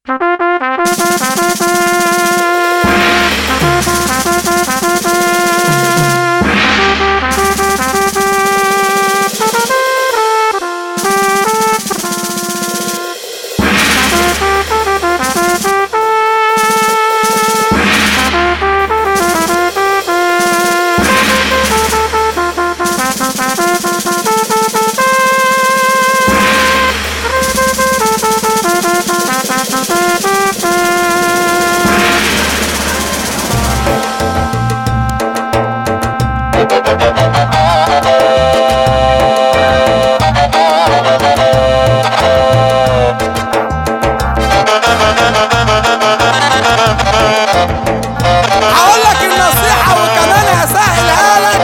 هقول لك النصيحة وكمان هسهلها لك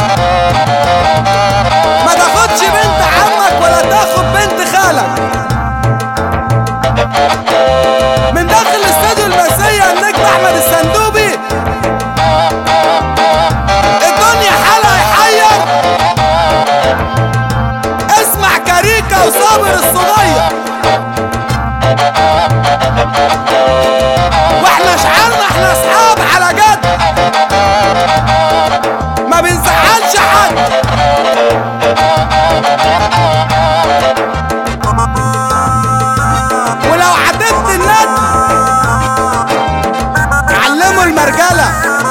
ما تاخدش بنت عمك ولا تاخد بنت خالك من داخل استوديو المسية النجم احمد السندوبي الدنيا حالها يحير اسمع كاريكا وصابر الصغير واحنا شعارنا احنا اصحاب على جد ما بنزعلش حد ولو عدت الند علموا المرجلة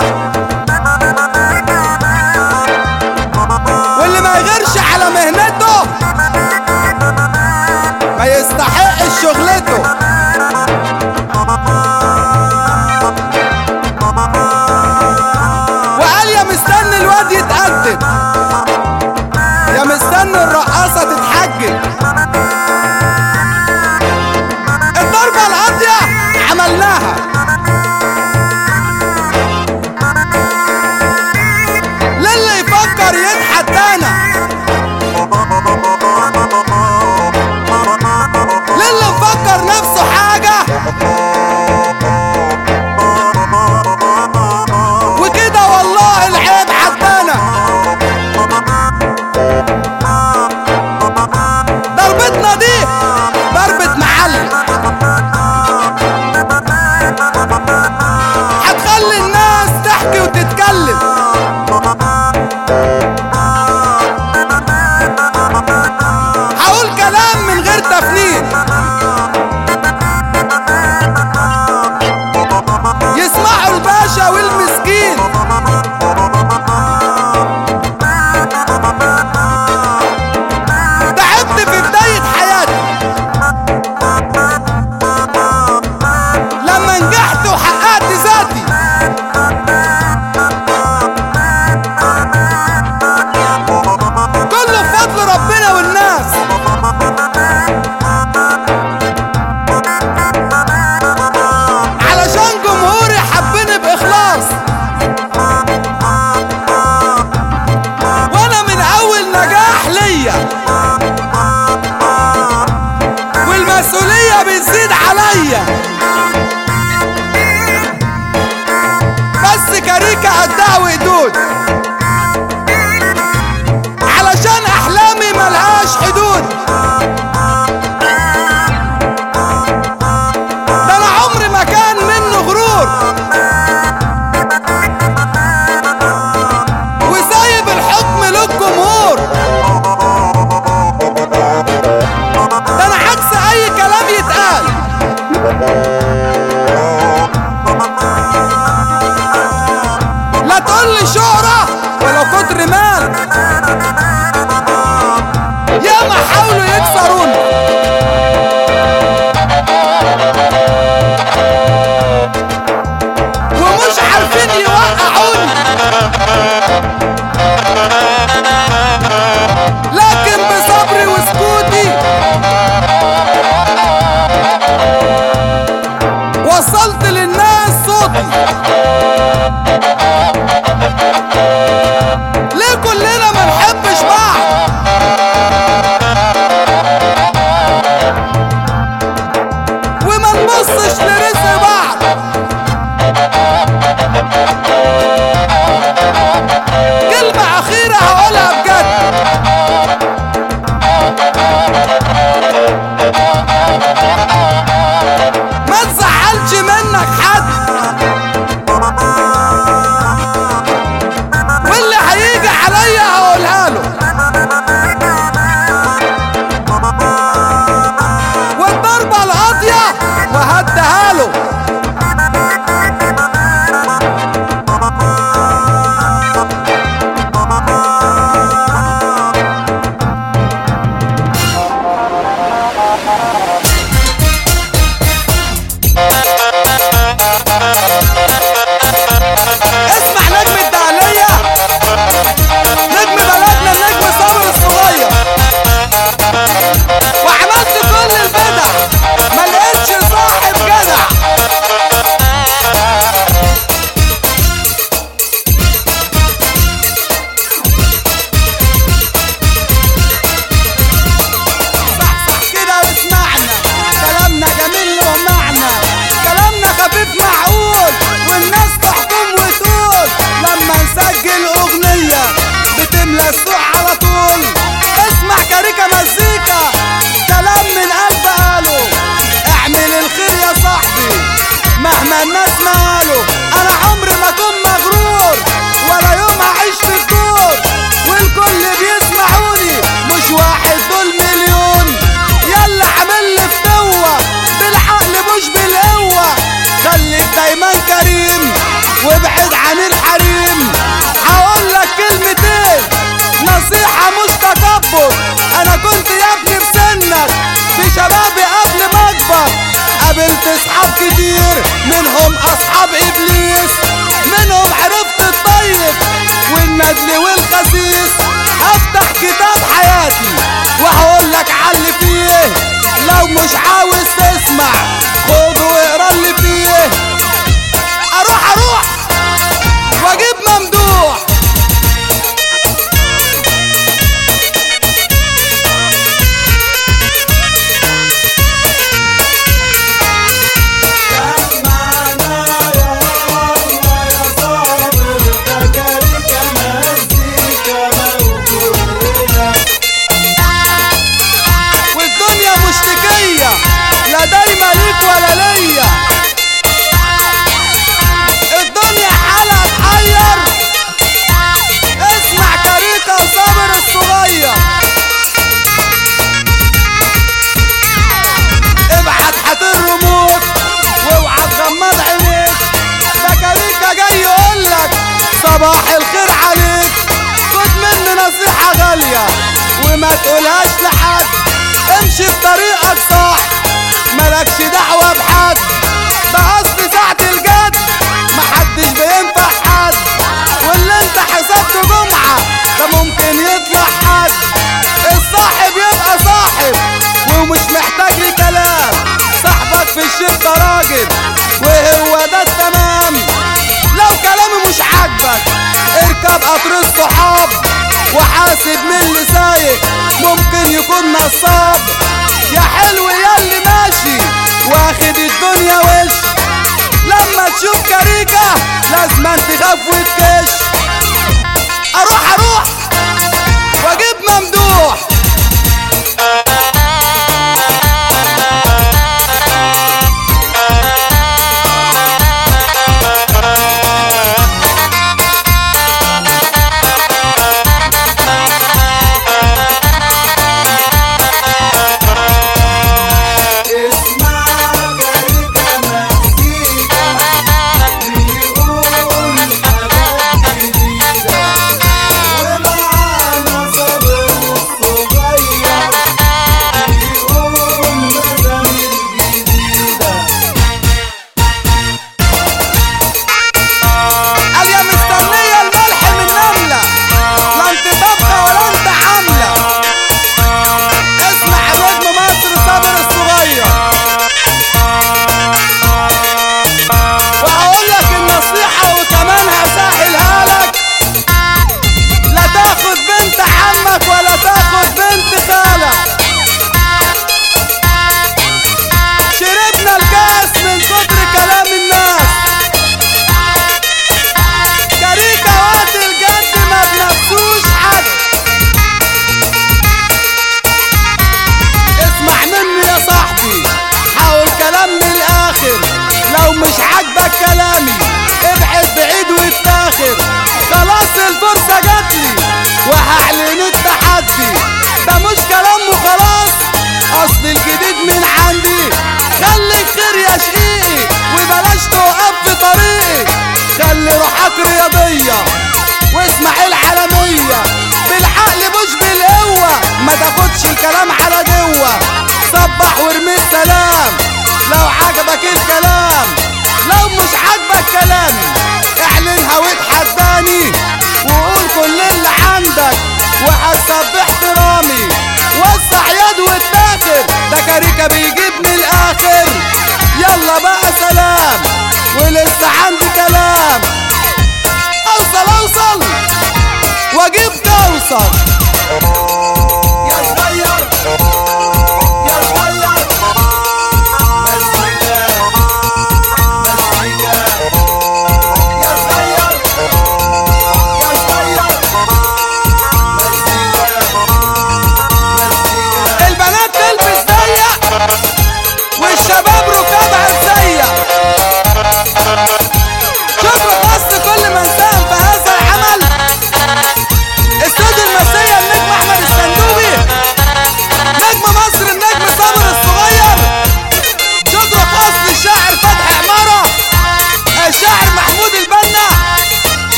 واللي ما يغيرش على مهنته ما يستحقش شغلته وقال يا مستني الواد يتقدم يا مستني الرقاصة تتحجج الضربة القاضية عملناها للي يفكر يتحدانا للي مفكر نفسه حاجة وكده والله العيب عدانا ضربتنا دي ضربة معلم هتخلي الناس تحكي وتتكلم هقول كلام من غير تفنيد يسمعوا الباشا والمسكين تعبت في بداية حياتي لما نجحت وحققت ذاتي كله بفضل ربنا والناس علشان جمهوري حبني بإخلاص وانا من اول نجاح ليا والمسؤولية بتزيد عليا بس كاريكا قدها وقدود علشان احلامي ملهاش حدود ده انا عمري ما كان منه غرور وسايب الحكم للجمهور ده انا عكس اي كلام يتقال لا تقول لي شهرة ولو كتر مال ياما حاولوا يكسروني ومش عارفين يوقعوني لكن بصبري وسكوتي اصحاب كتير منهم اصحاب ابليس منهم عرفت الطيب والندل والخسيس هفتح كتاب حياتي وهقول لك علي فيه لو مش عاوز تسمع خد واقرا اللي فيه اروح اروح واجيب ممدوح والدنيا مشتكية لا دايما ليك ولا ليا الدنيا حالها تحير اسمع كاريكا وصابر الصغير ابعت حات الريموت واوعى تغمض عينيك ده كاريكا جاي يقولك صباح الخير عليك خد مني نصيحة غالية وما تقولهاش لحد امشي بطريقك صح ملكش دعوة بحد ده اصل ساعة الجد محدش بينفع حد واللي انت حسبته جمعة ده ممكن يطلع حد الصاحب يبقى صاحب ومش محتاج لكلام صاحبك في الشدة راجل وهو ده التمام لو كلامي مش عاجبك اركب قطر الصحاب وحاسب من اللي سايق ممكن يكون نصاب يا حلو يا اللي ماشي واخد الدنيا وش لما تشوف كاريكا لازم تخاف وتكش اروح اروح واجيب ممدوح قال يا مستنية الملح من نملة لا انت طبخة ولا انت حاملة اسمع نجم مصر صابر الصغير وهقول لك النصيحة وكمان هسهلها لك لا تاخد بنت عمك ولا تاخد بنت خالك شربنا الكاس من كتر كلام الناس كاريكا وقت الجد ما بنفسوش حد اسمع مني يا صاحبي حاول كلام من الاخر لو مش عاجبك كلامي ابعد بعيد واتاخر خلاص الفرصة جاتلي وهعلن التحدي ده مش كلام وخلاص اصل الجديد من عندي خليك خير يا شقيقي وبلاش توقف في طريقي خلي روحك رياضية واسمع العالمية بالعقل مش بالقوة ما تاخدش الكلام على جوه صبح وارمي السلام لو عجبك الكلام لو مش عاجبك كلامي اعلنها واتحداني وقول كل اللي عندك وحسب باحترامي وسع يد واتاخر ده كاريكا بيجيب من الاخر يلا بقى سلام ولسه عندي كلام اوصل اوصل واجيب كوثر